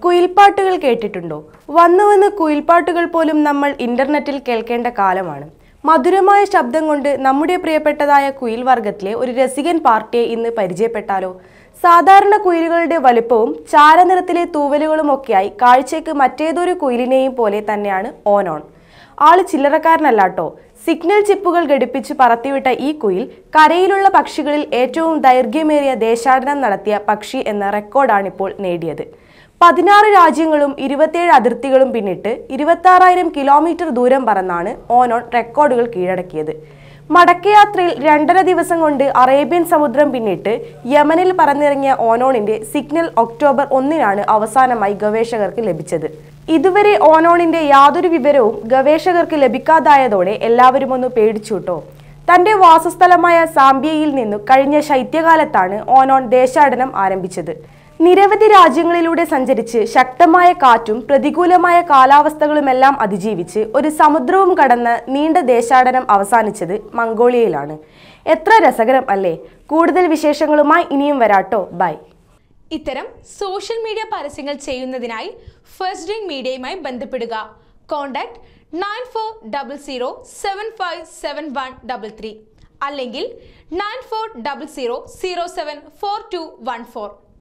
കുയിൽപ്പാട്ടുകൾ കേട്ടിട്ടുണ്ടോ വന്നു വന്ന് കുയിൽപ്പാട്ടുകൾ പോലും നമ്മൾ ഇന്റർനെറ്റിൽ കേൾക്കേണ്ട കാലമാണ് മധുരമായ ശബ്ദം കൊണ്ട് നമ്മുടെ പ്രിയപ്പെട്ടതായ കുയിൽ വർഗത്തിലെ ഒരു രസികൻ പാർട്ടിയെ ഇന്ന് പരിചയപ്പെട്ടാലോ സാധാരണ കുയിലുകളുടെ വലുപ്പവും ചാരനിറത്തിലെ തൂവലുകളും ഒക്കെയായി കാഴ്ചയ്ക്ക് മറ്റേതൊരു കുയിലിനെയും പോലെ തന്നെയാണ് ഓനോൺ ആള് ചില്ലറക്കാരനല്ലാട്ടോ സിഗ്നൽ ചിപ്പുകൾ ഘടിപ്പിച്ച് പറത്തിവിട്ട ഈ കുയിൽ കരയിലുള്ള പക്ഷികളിൽ ഏറ്റവും ദൈർഘ്യമേറിയ ദേശാടനം നടത്തിയ പക്ഷി എന്ന റെക്കോർഡാണിപ്പോൾ നേടിയത് പതിനാറ് രാജ്യങ്ങളും ഇരുപത്തിയേഴ് അതിർത്തികളും പിന്നിട്ട് ഇരുപത്താറായിരം കിലോമീറ്റർ ദൂരം പറന്നാണ് ഓനോൺ റെക്കോർഡുകൾ കീഴടക്കിയത് മടക്കയാത്രയിൽ രണ്ടര ദിവസം കൊണ്ട് അറേബ്യൻ സമുദ്രം പിന്നിട്ട് യമനിൽ പറന്നിറങ്ങിയ ഓനോണിന്റെ സിഗ്നൽ ഒക്ടോബർ ഒന്നിനാണ് അവസാനമായി ഗവേഷകർക്ക് ലഭിച്ചത് ഇതുവരെ ഓനോണിന്റെ യാതൊരു വിവരവും ഗവേഷകർക്ക് ലഭിക്കാതായതോടെ എല്ലാവരും ഒന്ന് പേടിച്ചുട്ടോ തന്റെ വാസസ്ഥലമായ സാംബിയയിൽ നിന്നു കഴിഞ്ഞ ശൈത്യകാലത്താണ് ഓനോൺ ദേശാടനം ആരംഭിച്ചത് നിരവധി രാജ്യങ്ങളിലൂടെ സഞ്ചരിച്ച് ശക്തമായ കാറ്റും പ്രതികൂലമായ കാലാവസ്ഥകളുമെല്ലാം അതിജീവിച്ച് ഒരു സമുദ്രവും കടന്ന് നീണ്ട ദേശാടനം അവസാനിച്ചത് മംഗോളിയയിലാണ് എത്ര രസകരം അല്ലേ കൂടുതൽ വിശേഷങ്ങളുമായി ഇനിയും വരാട്ടോ ബൈ ഇത്തരം സോഷ്യൽ മീഡിയ പരസ്യങ്ങൾ ചെയ്യുന്നതിനായി ഫസ്റ്റ് ഡ്രിങ്ക് മീഡിയയുമായി ബന്ധപ്പെടുക contact nine four double zero seven five seven one double three അല്ലെങ്കിൽ nine four double zero zero seven four two one four